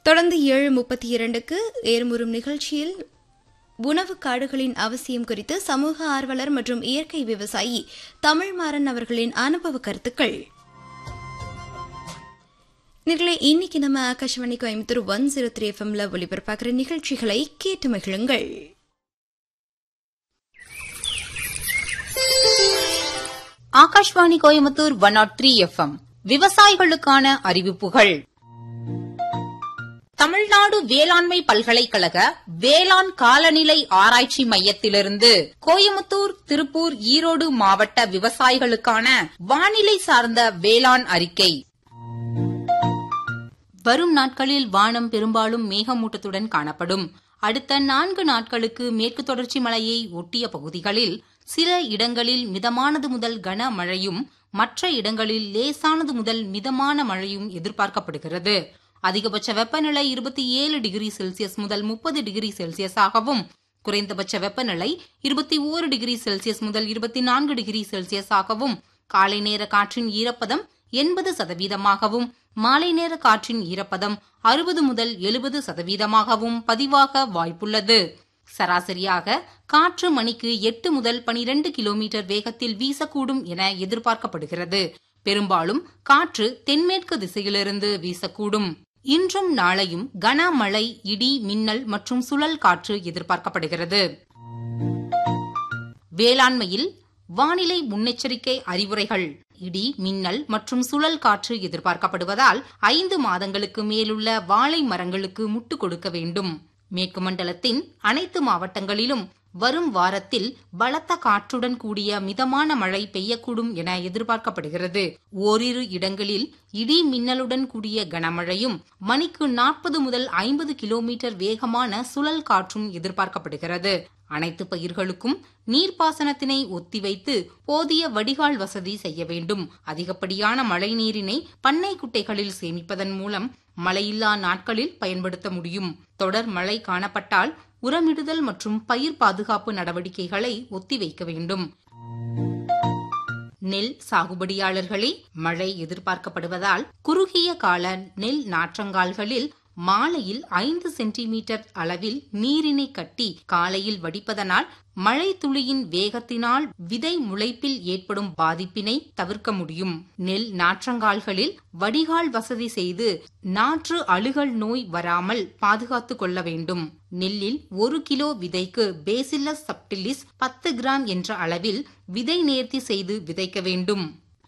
தொடர்ந்து ஏழு முப்பத்தி இரண்டுக்கு ஏறுமுறும் நிகழ்ச்சியில் உணவு காடுகளின் அவசியம் குறித்து சமூக ஆர்வலர் மற்றும் இயற்கை விவசாயி தமிழ்மாறன் அவர்களின் அனுபவ கருத்துக்கள் நேர்களே இன்னைக்கு நம்ம Akashvani Coimbatore one zero three எஃப்எம்ல ஒளிபரப்பாகிற நிகழ்ச்சிகளை கேட்டு மகிழுங்கள் Akashvani Coimbatore one nought three FM விவசாயிகளுக்கான அறிவிப்புகள் தமிழ்நாடு வேளாண்மை பல்கலைக்கழக வேளாண் காலநிலை ஆராய்ச்சி மையத்திலிருந்து கோயமுத்தூர் திருப்பூர் ஈரோடு மாவட்ட விவசாயிகளுக்கான வானிலை சார்ந்த வேளாண் அறிக்கை வரும் நாட்களில் வானம் பெரும்பாலும் மேகமூட்டத்துடன் காணப்படும் அடுத்த நான்கு நாட்களுக்கு மேற்கு தொடர்ச்சி மலையை ஒட்டிய பகுதிகளில் சில இடங்களில் மிதமானது முதல் கனமழையும் மற்ற இடங்களில் லேசானது முதல் மிதமான மழையும் எதிர்பார்க்கப்படுகிறது அதிகபட்ச வெப்பநிலை இருபத்தி ஏழு டிகிரி செல்சியஸ் முதல் முப்பது டிகிரி செல்சியஸாகவும் குறைந்தபட்ச வெப்பநிலை இருபத்தி ஓரு டிகிரி செல்சியஸ் முதல் இருபத்தி நான்கு டிகிரி செல்சியஸாகவும் காலை நேர காற்றின் ஈரப்பதம் எண்பது சதவீதமாகவும் மாலை நேர காற்றின் ஈரப்பதம் அறுபது முதல் எழுபது சதவீதமாகவும் பதிவாக வாய்ப்புள்ளது சராசரியாக காற்று மணிக்கு எட்டு முதல் பனிரெண்டு கிலோமீட்டர் வேகத்தில் வீசக்கூடும் என எதிர்பார்க்கப்படுகிறது பெரும்பாலும் காற்று தென்மேற்கு திசையிலிருந்து வீசக்கூடும் இன்றும் நாளையும் கனமழை இடி மின்னல் மற்றும் சுழல் காற்று எதிர்பார்க்கப்படுகிறது வேளாண்மையில் வானிலை முன்னெச்சரிக்கை அறிவுரைகள் இடி மின்னல் மற்றும் சுழல் காற்று எதிர்பார்க்கப்படுவதால் ஐந்து மாதங்களுக்கு மேலுள்ள வாழை மரங்களுக்கு முட்டு கொடுக்க வேண்டும் மேற்கு மண்டலத்தின் அனைத்து மாவட்டங்களிலும் வரும் வாரத்தில் பலத்த காற்றுடன் கூடிய மிதமான மழை பெய்யக்கூடும் என எதிர்பார்க்கப்படுகிறது ஓரிரு இடங்களில் இடி மின்னலுடன் கூடிய கனமழையும் மணிக்கு நாற்பது முதல் ஐம்பது கிலோமீட்டர் வேகமான சுழல் காற்றும் எதிர்பார்க்கப்படுகிறது அனைத்து பயிர்களுக்கும் நீர்ப்பாசனத்தினை ஒத்திவைத்து போதிய வடிகால் வசதி செய்ய வேண்டும் அதிகப்படியான மழை நீரினை பண்ணை குட்டைகளில் சேமிப்பதன் மூலம் மழையில்லா நாட்களில் பயன்படுத்த முடியும் தொடர் மழை காணப்பட்டால் உரமிடுதல் மற்றும் பயிர் பாதுகாப்பு நடவடிக்கைகளை ஒத்திவைக்க வேண்டும் நெல் சாகுபடியாளர்களே மழை எதிர்பார்க்கப்படுவதால் குறுகிய கால நெல் நாற்றங்கால்களில் மாலையில் ஐந்து சென்டிமீட்டர் அளவில் நீரினை கட்டி காலையில் வடிப்பதனால் மழை துளியின் வேகத்தினால் விதை முளைப்பில் ஏற்படும் பாதிப்பினை தவிர்க்க முடியும் நெல் நாற்றங்கால்களில் வடிகால் வசதி செய்து நாற்று அழுகல் நோய் வராமல் பாதுகாத்துக் கொள்ள வேண்டும் நெல்லில் ஒரு கிலோ விதைக்கு பேசில்லஸ் சப்டிலிஸ் பத்து கிராம் என்ற அளவில் விதை நேர்த்தி செய்து விதைக்க வேண்டும்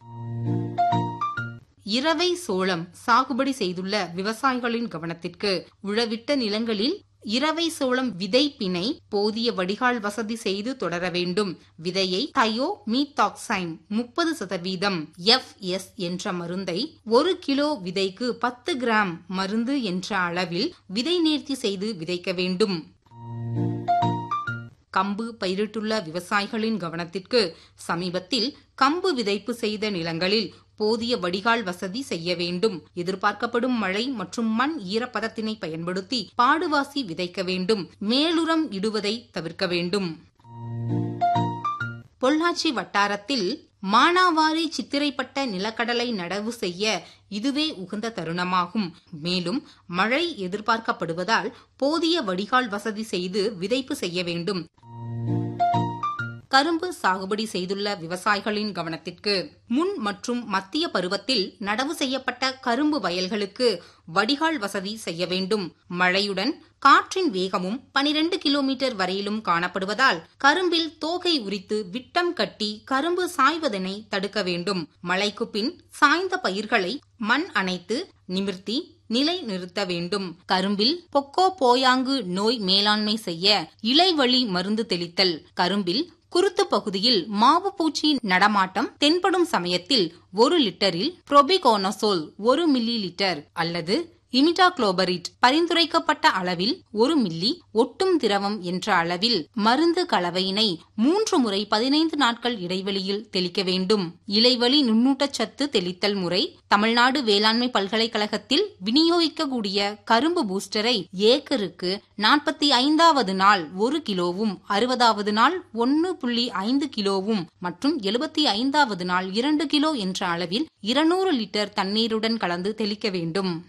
இரவை சோளம் சாகுபடி செய்துள்ள விவசாயிகளின் கவனத்திற்கு உழவிட்ட நிலங்களில் இரவை சோளம் விதை பிணை போதிய வடிகால் வசதி செய்து தொடர வேண்டும் விதையை தயோ மீத்தாக்சைம் முப்பது சதவீதம் எஃப் எஸ் என்ற மருந்தை ஒரு கிலோ விதைக்கு பத்து கிராம் மருந்து என்ற அளவில் விதை நேர்த்தி செய்து விதைக்க வேண்டும் கம்பு பயிரிட்டுள்ள விவசாயிகளின் கவனத்திற்கு சமீபத்தில் கம்பு விதைப்பு செய்த நிலங்களில் போதிய வடிகால் வசதி செய்ய வேண்டும் எதிர்பார்க்கப்படும் மழை மற்றும் மண் ஈரப்பதத்தினை பயன்படுத்தி பாடுவாசி விதைக்க வேண்டும் மேலுரம் இடுவதை தவிர்க்க வேண்டும் பொள்ளாச்சி வட்டாரத்தில் மானாவாரி சித்திரைப்பட்ட நிலக்கடலை நடவு செய்ய இதுவே உகந்த தருணமாகும் மேலும் மழை எதிர்பார்க்கப்படுவதால் போதிய வடிகால் வசதி செய்து விதைப்பு செய்ய வேண்டும் கரும்பு சாகுபடி செய்துள்ள விவசாயிகளின் கவனத்திற்கு முன் மற்றும் மத்திய பருவத்தில் நடவு செய்யப்பட்ட கரும்பு வயல்களுக்கு வடிகால் வசதி செய்ய வேண்டும் மழையுடன் காற்றின் வேகமும் பனிரெண்டு கிலோமீட்டர் வரையிலும் காணப்படுவதால் கரும்பில் தோகை உரித்து விட்டம் கட்டி கரும்பு சாய்வதனை தடுக்க வேண்டும் மழைக்கு பின் சாய்ந்த பயிர்களை மண் அணைத்து நிமிர்த்தி நிலை நிறுத்த வேண்டும் கரும்பில் பொக்கோ போயாங்கு நோய் மேலாண்மை செய்ய இலைவழி மருந்து தெளித்தல் கரும்பில் குருத்து பகுதியில் மாவு பூச்சி நடமாட்டம் தென்படும் சமயத்தில் ஒரு லிட்டரில் புரோபிகோனசோல் ஒரு மில்லி லிட்டர் அல்லது இமிடாக்ளோபரிட் பரிந்துரைக்கப்பட்ட அளவில் ஒரு மில்லி ஒட்டும் திரவம் என்ற அளவில் மருந்து கலவையினை மூன்று முறை பதினைந்து நாட்கள் இடைவெளியில் தெளிக்க வேண்டும் இலைவழி நுண்ணூட்டச்சத்து தெளித்தல் முறை தமிழ்நாடு வேளாண்மை பல்கலைக்கழகத்தில் விநியோகிக்கக்கூடிய கரும்பு பூஸ்டரை ஏக்கருக்கு நாற்பத்தி ஐந்தாவது நாள் ஒரு கிலோவும் அறுபதாவது நாள் ஒன்னு புள்ளி ஐந்து கிலோவும் மற்றும் எழுபத்தி ஐந்தாவது நாள் இரண்டு கிலோ என்ற அளவில் இருநூறு லிட்டர் தண்ணீருடன் கலந்து தெளிக்க வேண்டும்